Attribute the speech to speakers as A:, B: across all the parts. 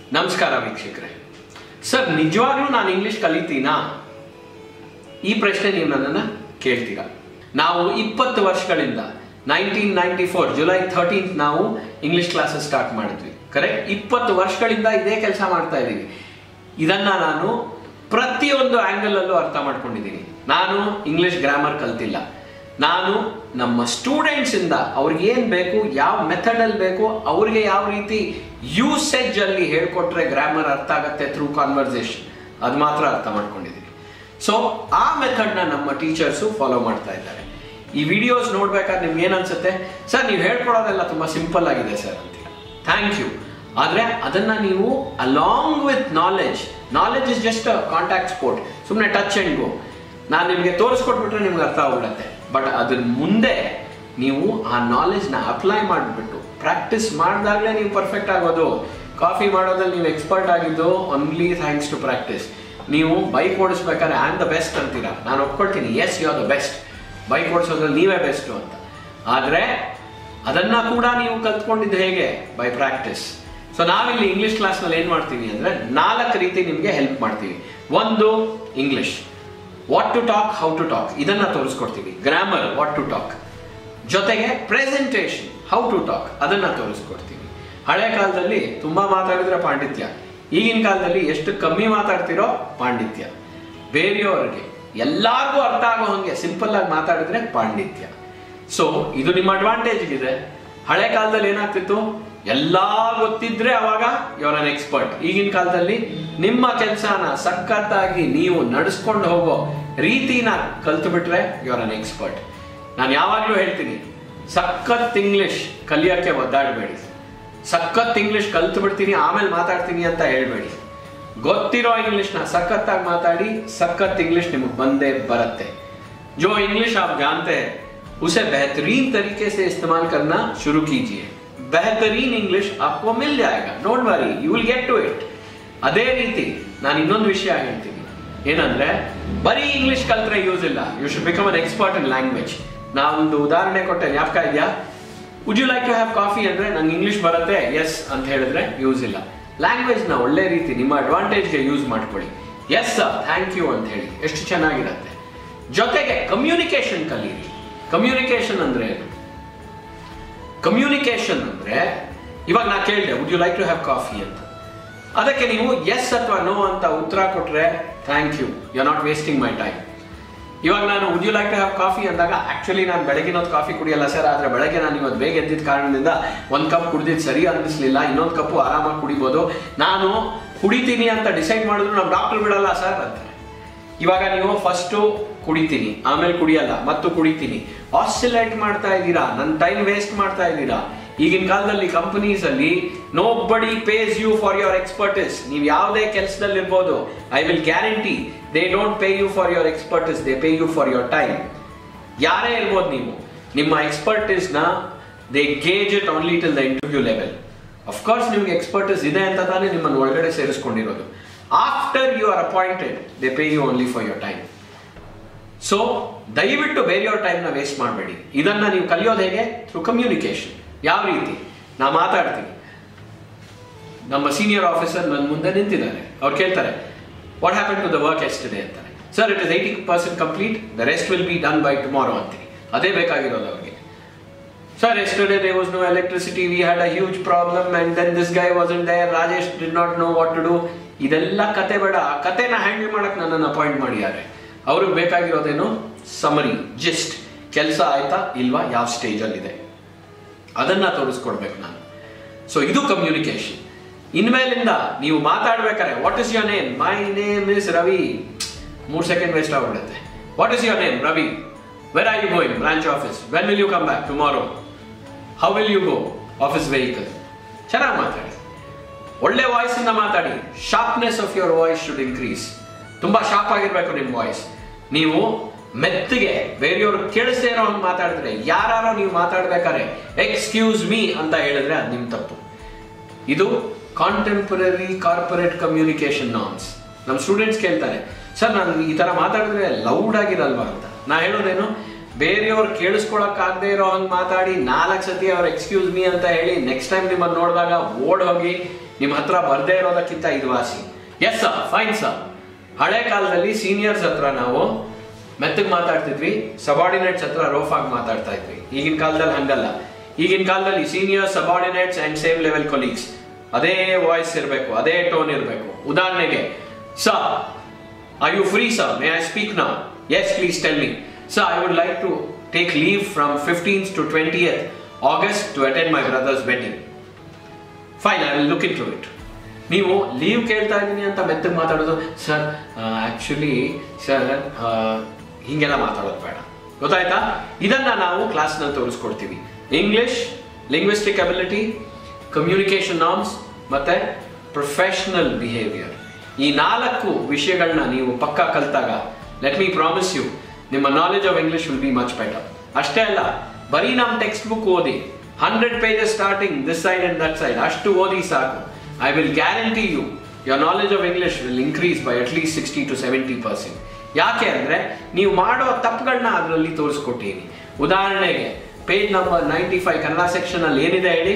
A: ನಮಸ್ಕಾರ ವೀಕ್ಷಕರೇ ಸರ್ ನಿಜವಾಗ್ಲೂ ನಾನು ಇಂಗ್ಲಿಷ್ ಕಲಿತೀನಾ ಈ ಪ್ರಶ್ನೆ ನೀವು ನನ್ನನ್ನು ಕೇಳ್ತೀರಾ ನಾವು ಇಪ್ಪತ್ತು ವರ್ಷಗಳಿಂದ nineteen ninety four July thirteenth ನಾವು ಇಂಗ್ಲಿಷ್ ಕ್ಲಾಸಸ್ ಸ್ಟಾರ್ಟ್ ಮಾಡಿದ್ವಿ ಕರೆಕ್ಟ್ ಇಪ್ಪತ್ತು ವರ್ಷಗಳಿಂದ ಇದೇ ಕೆಲಸ ಮಾಡ್ತಾ ಇದ್ದೀವಿ ಇದನ್ನ ನಾನು ಪ್ರತಿಯೊಂದು ಆಂಗಲ್ ಅಲ್ಲೂ ಅರ್ಥ ಮಾಡ್ಕೊಂಡಿದ್ದೀನಿ ನಾನು ಇಂಗ್ಲಿಷ್ ಗ್ರಾಮರ್ ಕಲ್ತಿಲ್ಲ ನಾನು ನಮ್ಮ ಸ್ಟೂಡೆಂಟ್ಸ್ ಇಂದ ಅವ್ರಿಗೆ ಏನ್ ಬೇಕು ಯಾವ ಮೆಥಡ್ ಅಲ್ಲಿ ಬೇಕು ಅವ್ರಿಗೆ ಯಾವ ರೀತಿ ಯೂಸೇಜ್ ಅಲ್ಲಿ ಹೇಳ್ಕೊಟ್ರೆ ಗ್ರಾಮರ್ ಅರ್ಥ ಆಗತ್ತೆ ಥ್ರೂ ಕಾನ್ವರ್ಸೇಷನ್ ಅದು ಮಾತ್ರ ಅರ್ಥ ಮಾಡ್ಕೊಂಡಿದ್ದೀನಿ ಸೊ ಆ ಮೆಥಡ್ನ ನಮ್ಮ ಟೀಚರ್ಸು ಫಾಲೋ ಮಾಡ್ತಾ ಇದ್ದಾರೆ ಈ ವಿಡಿಯೋಸ್ ನೋಡ್ಬೇಕಾದ್ರೆ ನಿಮ್ಗೆ ಏನ್ ಅನ್ಸುತ್ತೆ ಸರ್ ನೀವು ಹೇಳ್ಕೊಡೋದೆಲ್ಲ ತುಂಬಾ ಸಿಂಪಲ್ ಆಗಿದೆ ಸರ್ ಅಂತ ಥ್ಯಾಂಕ್ ಯು ಆದ್ರೆ ಅದನ್ನ ನೀವು along with knowledge knowledge is just contact sport ಸುಮ್ಮನೆ ಟಚ್ ಅಂಡ್ ಗೋ ನಾನು ನಿಮಗೆ ತೋರಿಸ್ಕೊಟ್ಬಿಟ್ರೆ ನಿಮ್ಗೆ ಅರ್ಥ ಆಗ್ಬಿಡತ್ತೆ ಬಟ್ ಅದ್ರ ಮುಂದೆ ನೀವು ಆ ನಾಲೆಜ್ನ ಅಪ್ಲೈ ಮಾಡಿಬಿಟ್ಟು ಪ್ರಾಕ್ಟೀಸ್ ಮಾಡಿದಾಗಲೇ ನೀವು ಪರ್ಫೆಕ್ಟ್ ಆಗೋದು ಕಾಫಿ ಮಾಡೋದ್ರಲ್ಲಿ ನೀವು ಎಕ್ಸ್ಪರ್ಟ್ ಆಗಿದ್ದು ಓನ್ಲಿ ಥ್ಯಾಂಕ್ಸ್ ಟು ಪ್ರಾಕ್ಟೀಸ್ ನೀವು ಬೈಕ್ ಓಡಿಸ್ಬೇಕಾದ್ರೆ ಆ್ಯಂಡ್ ದ ಬೆಸ್ಟ್ ಅಂತೀರಾ ನಾನು ಒಪ್ಕೊಳ್ತೀನಿ yes you are the best bike ಓಡಿಸೋದ್ರಲ್ಲಿ ನೀವೇ ಬೆಸ್ಟು ಅಂತ ಆದರೆ ಅದನ್ನ ಕೂಡ ನೀವು ಕಲ್ತ್ಕೊಂಡಿದ್ದು ಹೇಗೆ ಬೈ ಪ್ರಾಕ್ಟೀಸ್ ಸೊ ನಾವಿಲ್ಲಿ ಇಂಗ್ಲಿಷ್ ಕ್ಲಾಸ್ನಲ್ಲಿ ಏನು ಮಾಡ್ತೀವಿ ಅಂದರೆ ನಾಲ್ಕು ರೀತಿ ನಿಮಗೆ ಹೆಲ್ಪ್ ಮಾಡ್ತೀವಿ ಒಂದು English what to talk how to talk ಇದನ್ನ ತೋರಿಸ್ಕೊಡ್ತೀವಿ ಗ್ರಾಮರ್ ವಾಟ್ ಟು ಟಾಕ್ ಜೊತೆಗೆ ಪ್ರೆಸೆಂಟೇಷನ್ ಹೌ ಟು ಟಾಕ್ ಅದನ್ನ ತೋರಿಸ್ಕೊಡ್ತೀವಿ ಹಳೆ ಕಾಲದಲ್ಲಿ ತುಂಬಾ ಮಾತಾಡಿದ್ರೆ ಪಾಂಡಿತ್ಯ ಈಗಿನ ಕಾಲದಲ್ಲಿ ಎಷ್ಟು ಕಮ್ಮಿ ಮಾತಾಡ್ತಿರೋ ಪಾಂಡಿತ್ಯ ಬೇರೆಯವ್ರಿಗೆ ಎಲ್ಲಾರ್ಗೂ ಅರ್ಥ ಆಗೋ ಹಂಗೆ ಸಿಂಪಲ್ ಆಗಿ ಮಾತಾಡಿದ್ರೆ ಪಾಂಡಿತ್ಯ ಸೊ ಇದು ನಿಮ್ಮ ಅಡ್ವಾಂಟೇಜ್ ಇದೆ ಹಳೆ ಕಾಲದಲ್ಲಿ ಏನಾಗ್ತಿತ್ತು ಎಲ್ಲಾ ಗೊತ್ತಿದ್ರೆ ಅವಾಗ ಇವರ ಎಕ್ಸ್ಪರ್ಟ್ ಈಗಿನ ಕಾಲದಲ್ಲಿ ನಿಮ್ಮ ಕೆಲಸನ ಸಖತ್ತಾಗಿ ನೀವು ನಡೆಸ್ಕೊಂಡು ಹೋಗೋ ರೀತಿನ ಕಲ್ತು ಬಿಟ್ರೆ ಇವರ ಎಕ್ಸ್ಪರ್ಟ್ ನಾನು ಯಾವಾಗಲೂ ಹೇಳ್ತೀನಿ ಸಖತ್ ಇಂಗ್ಲಿಷ್ ಕಲಿಯೋಕ್ಕೆ ಒದ್ದಾಡಬೇಡಿ ಸಖತ್ ಇಂಗ್ಲಿಷ್ ಕಲ್ತು ಬಿಡ್ತೀನಿ ಆಮೇಲೆ ಮಾತಾಡ್ತೀನಿ ಅಂತ ಹೇಳ್ಬೇಡಿ ಗೊತ್ತಿರೋ ಇಂಗ್ಲಿಷ್ನ ಸಖತ್ತಾಗಿ ಮಾತಾಡಿ ಸಖತ್ ಇಂಗ್ಲಿಷ್ ನಿಮಗೆ ಬಂದೇ ಬರುತ್ತೆ जो इंग्लिश आप जानते हैं उसे बेहतरीन तरीके से इस्तेमाल करना शुरू कीजिए बेहतरीन इंग्लिश आपको मिल जाएगा don't worry you will get to it ಅದೇ ರೀತಿ ನಾನು ಇನ್ನೊಂದು ವಿಷಯ ಹೇಳ್ತೀನಿ ಏನಂದ್ರೆ ಬರೀ ಇಂಗ್ಲಿಷ್ ಕಲ್ತ್ರೆ ಯೂಸ್ ಇಲ್ಲ you should become an expert in language ನಾವೊಂದು ಉದಾಹರಣೆ ಕೊಟ್ಟೆ ಜ್ಞಾಪಕ ಇದೆಯಾ would you like to have coffee ಅಂದ್ರೆ ನಂಗೆ ಇಂಗ್ಲಿಷ್ ಬರುತ್ತೆ ಎಸ್ ಅಂತ ಹೇಳಿದ್ರೆ ಯೂಸ್ ಇಲ್ಲ ಲ್ಯಾಂಗ್ವೇಜ್ ನ ಒಳ್ಳೆ ರೀತಿ ನಿಮ್ಮ ಅಡ್ವಾಂಟೇಜ್ಗೆ ಯೂಸ್ ಮಾಡ್ಕೊಳ್ಳಿ ಎಸ್ ಸರ್ ಥ್ಯಾಂಕ್ ಯು ಅಂತ ಹೇಳಿ ಎಷ್ಟು ಚೆನ್ನಾಗಿರುತ್ತೆ ಜೊತೆಗೆ ಕಮ್ಯುನಿಕೇಶನ್ ಕಲೀರಿ ಕಮ್ಯುನಿಕೇಶನ್ ಅಂದ್ರೆ ಏನು ಕಮ್ಯುನಿಕೇಶನ್ ಅಂದ್ರೆ ಇವಾಗ ನಾ ಕೇಳಿದೆ would you like to have coffee ಅಂತ ಅದಕ್ಕೆ ನೀವು ಎಸ್ ಅಥವಾ ನೋ ಅಂತ ಉತ್ತರ ಕೊಟ್ರೆ thank you you are not wasting my time ಇವಾಗ ನಾನು would you like to have coffee ಅಂದಾಗ ಆಕ್ಚುಲಿ ನಾನು ಬೆಳಗಿನ ಹೊತ್ತು ಕಾಫಿ ಕುಡಿಯಲ್ಲ ಸರ್ ಆದ್ರೆ ಬೆಳಗ್ಗೆ ನಾನು ಇವತ್ತು ಬೇಗ ಎದ್ದಿದ್ದ ಕಾರಣದಿಂದ ಒಂದು ಕಪ್ ಕುಡಿದಿದ್ದು ಸರಿ ಅನ್ನಿಸ್ಲಿಲ್ಲ ಇನ್ನೊಂದು ಕಪ್ಪು ಆರಾಮಾಗಿ ಕುಡಿಬೋದು ನಾನು ಕುಡಿತೀನಿ ಅಂತ ಡಿಸೈಡ್ ಮಾಡಿದ್ರು ನಮ್ಮ ಡಾಕ್ಟರ್ ಬಿಡಲ್ಲ ಸರ್ ಅಂತಾರೆ ಇವಾಗ ನೀವು ಫಸ್ಟು ಕುಡಿತೀನಿ ಆಮೇಲೆ ಕುಡಿಯಲ್ಲ ಮತ್ತು ಕುಡಿತೀನಿ ಆಸಿಲೇಟ್ ಮಾಡ್ತಾ ಇದ್ದೀರಾ ನನ್ನ ಟೈಮ್ ವೇಸ್ಟ್ ಮಾಡ್ತಾ ಇದ್ದೀರಾ ಈಗಿನ ಕಾಲದಲ್ಲಿ ಕಂಪನೀಸ್ ಅಲ್ಲಿ nobody pays you for your expertise ನೀವು ಯಾವುದೇ ಕೆಲಸದಲ್ಲಿ ಇರ್ಬೋದು I will guarantee they don't pay you for your expertise they pay you for your time ಯಾರೇ ಇರ್ಬೋದು ನೀವು ನಿಮ್ಮ ಎಕ್ಸ್ಪರ್ಟಿಸ್ ನ they gauge it only till the interview level of course ನಿಮ್ಗೆ ಎಕ್ಸ್ಪರ್ಟಿಸ್ ಇದೆ ಅಂತ ತಾನೇ ನಿಮ್ಮನ್ನು ಒಳಗಡೆ ಸೇರಿಸ್ಕೊಂಡಿರೋದು after you are appointed they pay you only for your time so ದಯವಿಟ್ಟು ಬೇರೆಯವ್ರ ಟೈಮ್ನ ವೇಸ್ಟ್ ಮಾಡಬೇಡಿ ಇದನ್ನ ನೀವು ಕಲಿಯೋದು ಹೇಗೆ ಥ್ರೂ ಕಮ್ಯುನಿಕೇಶನ್ ಯಾವ ರೀತಿ ನಾ ಮಾತಾಡ್ತೀನಿ ನಮ್ಮ ಸೀನಿಯರ್ ಆಫೀಸರ್ ನನ್ನ ಮುಂದೆ ನಿಂತಿದ್ದಾರೆ ಅವ್ರು ಕೇಳ್ತಾರೆ what happen to the work ಎಸ್ಟಿದೆ ಅಂತಾರೆ sir it is eighty percent complete the rest will be done by tomorrow ಅಂತೀನಿ ಅದೇ ಬೇಕಾಗಿರೋದು ಅವ್ರಿಗೆ sir yesterday there was no electricity we had a huge problem and then this guy was in there Rajesh did not know what to do ಇದೆಲ್ಲ ಕತೆ ಬೇಡ ಆ ಕತೆನ handle ಮಾಡಕ್ ನನ್ನನ್ನು ಅಪಾಯಿಂಟ್ ಮಾಡಿದ್ದಾರೆ ಅವ್ರಿಗೆ ಬೇಕಾಗಿರೋದೇನು ಸಮರಿ ಜಿಸ್ಟ್ ಕೆಲಸ ಆಯ್ತಾ ಇಲ್ವಾ ಯಾವ ಸ್ಟೇಜಲ್ಲಿದೆ ಅದನ್ನ ತೋರಿಸ್ಕೊಡ್ಬೇಕು ನಾನು ಸೊ ಇದು ಕಮ್ಯುನಿಕೇಶನ್ ಇನ್ಮೇಲಿಂದ ನೀವು ಮಾತಾಡ್ಬೇಕಾರೆ what is your name my name is Ravi ಮೂರು ಸೆಕೆಂಡ್ ವೇಸ್ಟ್ ಆಗ್ಬಿಡುತ್ತೆ what is your name Ravi where are you going branch office when will you come back tomorrow how will you go office vehicle ಚೆನ್ನಾಗಿ ಮಾತಾಡಿ ಒಳ್ಳೆ voice ಇಂದ ಮಾತಾಡಿ sharpness of your voice should increase ತುಂಬಾ sharp ಆಗಿರ್ಬೇಕು ನಿಮ್ಮ voice ನೀವು ಮೆತ್ತಿಗೆ ಬೇರೆಯವರು ಕೇಳಿಸದೇ ಇರೋ ಹಂಗೆ ಮಾತಾಡಿದ್ರೆ ಯಾರೋ ನೀವು ಮಾತಾಡ್ಬೇಕಾದ್ರೆ ಎಕ್ಸ್ಕ್ಯೂಸ್ ಮೀ ಅಂತ ಹೇಳಿದ್ರೆ ಅದು ನಿಮ್ ತಪ್ಪು ಇದು ಕಾಂಟೆಂಪರರಿ ಕಾರ್ಪೊರೇಟ್ ಕಮ್ಯುನಿಕೇಶನ್ ನಾರ್ಮ್ಸ್ ನಮ್ಮ ಸ್ಟೂಡೆಂಟ್ಸ್ ಕೇಳ್ತಾರೆ ಸರ್ ನಾನು ಈ ತರ ಮಾತಾಡಿದ್ರೆ ಲೌಡ್ ಆಗಿರಲ್ವಾ ಅಂತ ನಾ ಹೇಳೋದೇನು ಬೇರೆಯವ್ರು ಕೇಳಿಸ್ಕೊಳಕ್ಕಾಗದೇ ಇರೋ ಹಂಗೆ ಮಾತಾಡಿ ನಾಲ್ಕು ಸತಿ ಅವ್ರು ಎಕ್ಸ್ಕ್ಯೂಸ್ ಮೀ ಅಂತ ಹೇಳಿ ನೆಕ್ಸ್ಟ್ ಟೈಮ್ ನಿಮ್ಮನ್ನು ನೋಡಿದಾಗ ಓಡ್ ಹೋಗಿ ನಿಮ್ಮ ಹತ್ರ ಬರ್ದೇ ಇರೋದಕ್ಕಿಂತ ಇದು ವಾಸಿ ಎಸ್ ಸರ್ ಫೈನ್ ಸರ್ ಹಳೆ ಕಾಲದಲ್ಲಿ ಸೀನಿಯರ್ಸ್ ಹತ್ರ ನಾವು ಮೆತ್ತಗೆ ಮಾತಾಡ್ತಿದ್ವಿ ಸಬಾರ್ಡಿನೇಟ್ಸ್ ಹತ್ರ ರೋಫ್ ಆಗಿ ಮಾತಾಡ್ತಾ ಇದ್ವಿ ಈಗಿನ ಕಾಲದಲ್ಲಿ ಹಂಗಲ್ಲ ಈಗಿನ ಕಾಲದಲ್ಲಿ senior subordinates and same level colleagues ಅದೇ ವಾಯ್ಸ್ ಇರಬೇಕು ಅದೇ ಟೋನ್ ಇರಬೇಕು ಉದಾಹರಣೆಗೆ sir Are you free, sir? May I speak now? Yes, please tell me. Sir, I would like to take leave from 15th to 20th August to attend my brother's wedding. Fine, I will look into it. ನೀವು leave ಕೇಳ್ತಾ ಇದ್ದೀನಿ ಅಂತ ಮೆತ್ತಗೆ ಮಾತಾಡೋದು sir actually sir ಹೀಗೆಲ್ಲ ಮಾತಾಡೋದು ಬೇಡ ಗೊತ್ತಾಯ್ತಾ ಇದನ್ನ ನಾವು ಕ್ಲಾಸ್ನಲ್ಲಿ ತೋರಿಸ್ಕೊಡ್ತೀವಿ English linguistic ability communication norms ಮತ್ತೆ ಪ್ರೊಫೆಷನಲ್ ಬಿಹೇವಿಯರ್ ಈ ನಾಲ್ಕು ವಿಷಯಗಳನ್ನ ನೀವು ಪಕ್ಕ ಕಲ್ತಾಗ ಲೆಟ್ ಮೀ ಪ್ರಾಮಿಸ್ ಯು ನಿಮ್ಮ knowledge of English will be much better ಅಷ್ಟೇ ಅಲ್ಲ ಬರೀ ನಮ್ಮ ಟೆಕ್ಸ್ಟ್ ಬುಕ್ ಓದಿ hundred pages starting this side and that side ಅಷ್ಟು ಓದಿ ಸಾಕು I will guarantee you your knowledge of English will increase by at least sixty to seventy percent ಯಾಕೆ ಅಂದ್ರೆ ನೀವು ಮಾಡೋ ತಪ್ಪುಗಳನ್ನ ಅದರಲ್ಲಿ ತೋರಿಸ್ಕೊಟ್ಟಿನಿ ಉದಾಹರಣೆಗೆ page number ninety five Kannada section ಅಲ್ಲಿ ಏನಿದೆ ಹೇಳಿ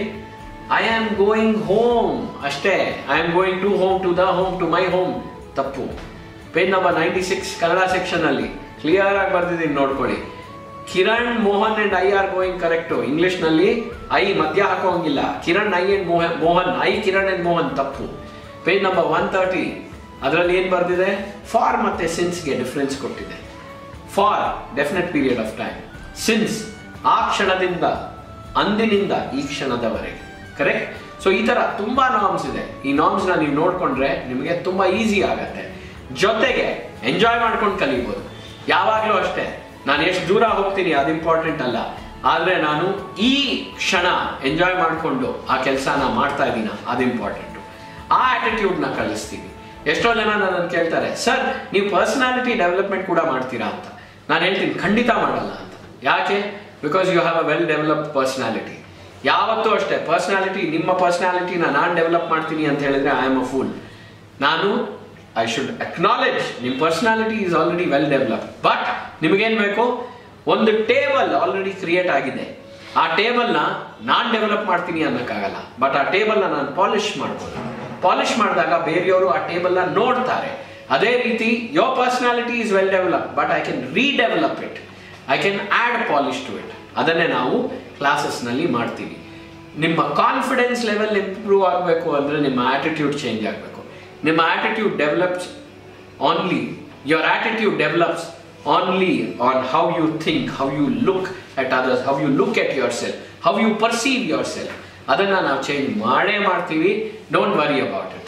A: ಐ ಆಮ್ ಗೋಯಿಂಗ್ ಹೋಮ್ ಅಷ್ಟೇ I am going to home to the home to my home ತಪ್ಪು page number ninety six Kannada section ಅಲ್ಲಿ ಕ್ಲಿಯರ್ ಆಗಿ ಬರ್ದಿದ್ದೀನಿ ನೋಡ್ಕೊಳ್ಳಿ Kiran Mohan and I are going correct English ನಲ್ಲಿ ಐ ಮಧ್ಯ ಹಾಕೋಂಗಿಲ್ಲ Kiran I and Mohan Mohan I Kiran and Mohan ತಪ್ಪು ಪೇಜ್ ನಂಬರ್ ಒನ್ ತರ್ಟಿ ಅದರಲ್ಲಿ ಏನು ಬರ್ದಿದೆ ಫಾರ್ ಮತ್ತೆ ಸಿನ್ಸ್ಗೆ ಡಿಫ್ರೆನ್ಸ್ ಕೊಟ್ಟಿದೆ for definite period of time since ಆ ಕ್ಷಣದಿಂದ ಅಂದಿನಿಂದ ಈ ಕ್ಷಣದವರೆಗೆ ಕರೆಕ್ಟ್ ಸೊ ಈ ತರ ತುಂಬಾ ನಾರ್ಮ್ಸ್ ಇದೆ ಈ ನಾರ್ಮ್ಸ್ ನ ನೀವು ನೋಡ್ಕೊಂಡ್ರೆ ನಿಮಗೆ ತುಂಬಾ ಈಸಿ ಆಗತ್ತೆ ಜೊತೆಗೆ ಎಂಜಾಯ್ ಮಾಡ್ಕೊಂಡು ಕಲಿಬೋದು ಯಾವಾಗಲೂ ಅಷ್ಟೇ ನಾನು ಎಷ್ಟು ದೂರ ಹೋಗ್ತೀನಿ ಅದು ಇಂಪಾರ್ಟೆಂಟ್ ಅಲ್ಲ ಆದ್ರೆ ನಾನು ಈ ಕ್ಷಣ ಎಂಜಾಯ್ ಮಾಡಿಕೊಂಡು ಆ ಕೆಲಸನ ಮಾಡ್ತಾ ಇದ್ದೀನ ಅದು ಇಂಪಾರ್ಟೆಂಟು ಆ ಆಟಿಟ್ಯೂಡ್ನ ಕಳಿಸ್ತೀವಿ ಎಷ್ಟೋ ಜನ ನನ್ನನ್ನು ಕೇಳ್ತಾರೆ ಸರ್ ನೀವು ಪರ್ಸನಾಲಿಟಿ ಡೆವಲಪ್ಮೆಂಟ್ ಕೂಡ ಮಾಡ್ತೀರಾ ಅಂತ ನಾನು ಹೇಳ್ತೀನಿ ಖಂಡಿತ ಮಾಡಲ್ಲ ಅಂತ ಯಾಕೆ because you have a well developed personality ಯಾವತ್ತೂ ಅಷ್ಟೇ ಪರ್ಸನಾಲಿಟಿ ನಿಮ್ಮ ಪರ್ಸನಾಲಿಟಿನ ನಾನು ಡೆವಲಪ್ ಮಾಡ್ತೀನಿ ಅಂತ ಹೇಳಿದ್ರೆ ಐ ಆಮ್ ಅ ಫೂಲ್ ನಾನು ಐ ಶುಡ್ ಅಕ್ನಾಲೆಜ್ ನಿಮ್ಮ personality is already well develop but ನಿಮಗೇನು ಬೇಕು ಒಂದು ಟೇಬಲ್ ಆಲ್ರೆಡಿ ಕ್ರಿಯೇಟ್ ಆಗಿದೆ ಆ ಟೇಬಲ್ನ ನಾನು ಡೆವಲಪ್ ಮಾಡ್ತೀನಿ ಅನ್ನೋಕ್ಕಾಗಲ್ಲ ಬಟ್ ಆ ಟೇಬಲ್ನ ನಾನು ಪಾಲಿಶ್ ಮಾಡ್ಬೋದು ಪಾಲಿಶ್ ಮಾಡಿದಾಗ ಬೇರೆಯವರು ಆ ಟೇಬಲ್ನ ನೋಡ್ತಾರೆ ಅದೇ ರೀತಿ your personality is well develop but I can redevelop it I can add polish to it ಅದನ್ನೇ ನಾವು ಕ್ಲಾಸಸ್ನಲ್ಲಿ ಮಾಡ್ತೀವಿ ನಿಮ್ಮ ಕಾನ್ಫಿಡೆನ್ಸ್ ಲೆವೆಲ್ ಇಂಪ್ರೂವ್ ಆಗಬೇಕು ಅಂದರೆ ನಿಮ್ಮ ಆಟಿಟ್ಯೂಡ್ ಚೇಂಜ್ ಆಗಬೇಕು ನಿಮ್ಮ attitude develops only your attitude develops only on how you think, how you look at others, how you look at yourself, how you perceive yourself. ಅದನ್ನ ನಾವು ಚೇಂಜ್ ಮಾಡೇ ಮಾಡ್ತೀವಿ don't worry about it